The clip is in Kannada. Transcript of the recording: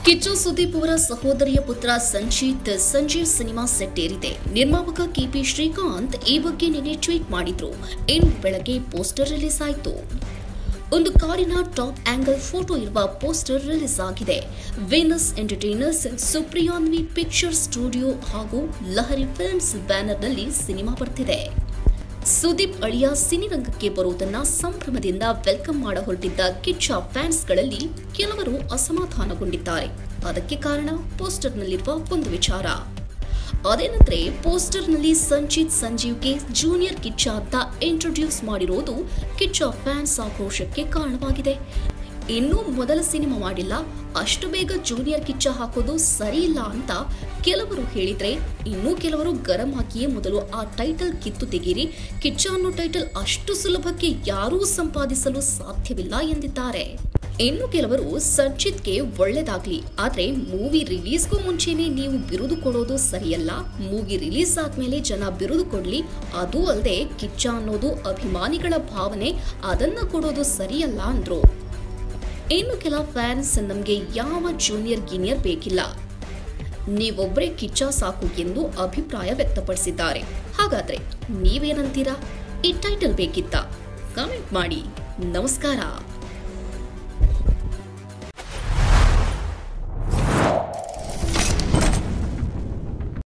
ಕಿಚ್ಚು ಸುದೀಪ್ ಅವರ ಸಹೋದರಿಯ ಪುತ್ರ ಸಂಜೀತ್ ಸಂಜೀವ್ ಸಿನಿಮಾ ಸೆಟ್ ಏರಿದೆ ನಿರ್ಮಾಪಕ ಕೆಪಿ ಶ್ರೀಕಾಂತ್ ಈ ಬಗ್ಗೆ ನಿನ್ನೆ ಟ್ವೀಟ್ ಮಾಡಿದ್ರು ಇಂದು ಬೆಳಗ್ಗೆ ಪೋಸ್ಟರ್ ರಿಲೀಸ್ ಆಯಿತು ಒಂದು ಕಾರಿನ ಟಾಪ್ ಆಂಗಲ್ ಫೋಟೋ ಇರುವ ಪೋಸ್ಟರ್ ರಿಲೀಸ್ ಆಗಿದೆ Venus entertainers Supriyanvi picture studio ಹಾಗೂ ಲಹರಿ ಫಿಲ್ಮ್ಸ್ ಬ್ಯಾನರ್ನಲ್ಲಿ ಸಿನಿಮಾ ಬರ್ತಿದೆ ಸುದೀಪ್ ಅಳಿಯ ಸಿನಿರಂಗಕ್ಕೆ ಬರುವುದನ್ನ ಸಂಭ್ರಮದಿಂದ ವೆಲ್ಕಮ್ ಮಾಡ ಹೊರಟಿದ್ದ ಕಿಚ್ಚ ಫ್ಯಾನ್ಸ್ಗಳಲ್ಲಿ ಕೆಲವರು ಅಸಮಾಧಾನಗೊಂಡಿದ್ದಾರೆ ಅದಕ್ಕೆ ಕಾರಣ ಪೋಸ್ಟರ್ನಲ್ಲಿರುವ ಒಂದು ವಿಚಾರ ಅದೇನೆಂದ್ರೆ ಪೋಸ್ಟರ್ನಲ್ಲಿ ಸಂಚಿತ್ ಸಂಜೀವ್ಗೆ ಜೂನಿಯರ್ ಕಿಚ್ಚ ಅಂತ ಇಂಟ್ರೊಡ್ಯೂಸ್ ಮಾಡಿರೋದು ಕಿಚ್ಚ ಫ್ಯಾನ್ಸ್ ಆಕ್ರೋಶಕ್ಕೆ ಕಾರಣವಾಗಿದೆ ಇನ್ನೂ ಮೊದಲ ಸಿನಿಮಾ ಮಾಡಿಲ್ಲ ಅಷ್ಟು ಬೇಗ ಜೂನಿಯರ್ ಕಿಚ್ಚ ಹಾಕೋದು ಸರಿ ಇಲ್ಲ ಅಂತ ಕೆಲವರು ಹೇಳಿದ್ರೆ ಇನ್ನೂ ಕೆಲವರು ಗರಂ ಹಾಕಿಯೇ ಮೊದಲು ಆ ಟೈಟಲ್ ಕಿತ್ತು ತೆಗೀರಿ ಕಿಚ್ಚ ಅನ್ನೋ ಟೈಟಲ್ ಅಷ್ಟು ಸುಲಭಕ್ಕೆ ಯಾರೂ ಸಂಪಾದಿಸಲು ಸಾಧ್ಯವಿಲ್ಲ ಎಂದಿದ್ದಾರೆ ಇನ್ನು ಕೆಲವರು ಸಂಚಿತ್ಗೆ ಒಳ್ಳೇದಾಗ್ಲಿ ಆದ್ರೆ ಮೂವಿ ರಿಲೀಸ್ಗೂ ಮುಂಚೆನೆ ನೀವು ಬಿರುದು ಕೊಡೋದು ಸರಿಯಲ್ಲ ಮೂವಿ ರಿಲೀಸ್ ಆದ್ಮೇಲೆ ಜನ ಬಿರುದು ಕೊಡ್ಲಿ ಅದೂ ಅಲ್ಲದೆ ಕಿಚ್ಚ ಅನ್ನೋದು ಅಭಿಮಾನಿಗಳ ಭಾವನೆ ಅದನ್ನ ಕೊಡೋದು ಸರಿಯಲ್ಲ ಅಂದ್ರು ಇನ್ನು ಕೆಲ ಫ್ಯಾನ್ಸ್ ನಮಗೆ ಯಾವ ಜೂನಿಯರ್ ಗೀನಿಯರ್ ಬೇಕಿಲ್ಲ ನೀವೊಬ್ಬರೇ ಕಿಚ್ಚ ಸಾಕು ಎಂದು ಅಭಿಪ್ರಾಯ ವ್ಯಕ್ತಪಡಿಸಿದ್ದಾರೆ ಹಾಗಾದ್ರೆ ನೀವೇನಂತೀರಾ ಈ ಟೈಟಲ್ ಬೇಕಿತ್ತಾ ಕಮೆಂಟ್ ಮಾಡಿ ನಮಸ್ಕಾರ